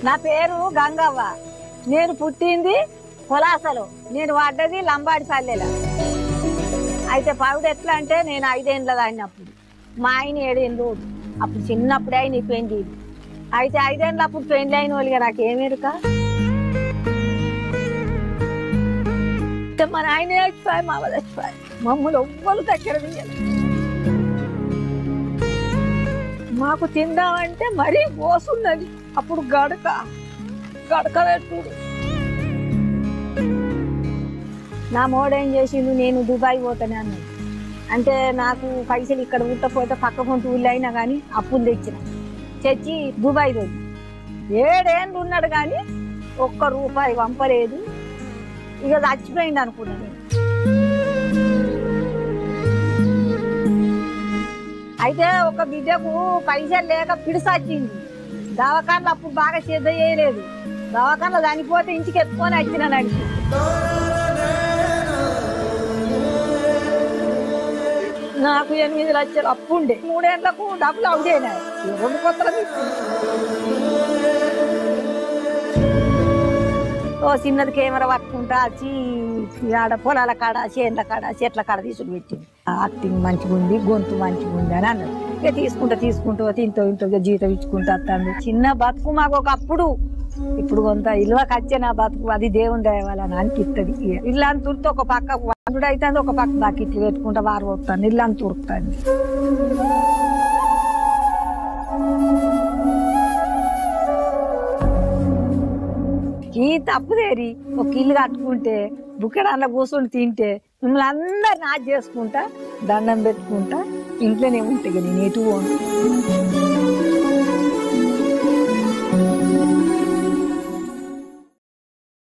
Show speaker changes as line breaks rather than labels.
నా పేరు గంగవ్వ నేను పుట్టింది పొలాసలో నేను పడ్డది లంబాడి పల్లెలో అయితే పవిడ ఎట్లా అంటే నేను ఐదేండ్ల దాన్ని అప్పుడు మా ఆయన ఏడేళ్ళు అప్పుడు చిన్నప్పుడే ఆయన పెండి అయితే ఐదేళ్ళ అప్పుడు పెండ్లి అయిన వాళ్ళుగా నాకేమెరుక మన ఆయన చచ్చిపోయి మా వాళ్ళు చచ్చిపోయి మమ్మల్ని ఎవ్వరు దగ్గర తీయలేదు. మాకు తిందామంటే మరీ మోసున్నది అప్పుడు గడక గడక పెట్టుడు నా మోడేం చేసిండు నేను దుబాయ్ పోతానే అన్నాడు అంటే నాకు పైసలు ఇక్కడ ఉట్టపోతే పక్క కొంత ఊళ్ళో అయినా కానీ అప్పులు తెచ్చిన తెచ్చి దుబాయ్ పోయి ఏడేళ్ళు ఉన్నాడు కానీ ఒక్క రూపాయి పంపలేదు ఇక చచ్చిపోయింది అనుకున్నా నేను అయితే ఒక బిడ్డకు పైసలు లేక పిడిసొచ్చింది దవాఖానలో అప్పుడు బాగా శ్రద్ధ చేయలేదు దవాఖానలో చనిపోతే ఇంటికి ఎత్తుకొని వచ్చిన నడిచి నాకు ఎనిమిది లక్షలు అప్పు ఉండే మూడేళ్లకు డబ్బులు అవుడేనాయి రెండు కొత్తలు ఓ చిన్నది కెమెరా పట్టుకుంటా వచ్చి ఆడ పొలాల కాడ చేన్ల కాడ చెట్ల కాడ తీసుకుని పెట్టింది యాక్టింగ్ మంచిగా ఉంది గొంతు మంచిగా ఉంది అని అన్నది ఇక తీసుకుంటా తీసుకుంటూ తింటూ ఇంటూ ఇక జీతం ఇచ్చుకుంటా వస్తాను చిన్న బతుకు మాకు ఒకప్పుడు ఇప్పుడు కొంత ఇల్వకి వచ్చే నా బతుకు అది దేవుని దయవాలని అనిపిస్తుంది ఇల్లు అంత ఉరితే ఒక పక్క వండుడు అవుతుంది ఒక పక్క బకెట్లు పెట్టుకుంటా వారు పోతాను ఇల్లు అంత ఉరుకుతాను ఈ తప్పుదేరి ఒక ఇల్లు కట్టుకుంటే బుక్కడాన్లో కూర్చొని తింటే మిమ్మల్ని అందరు నాది చేసుకుంటా దండం పెట్టుకుంటా ఇంట్లోనే ఉంటాయి నేను ఎటు పోను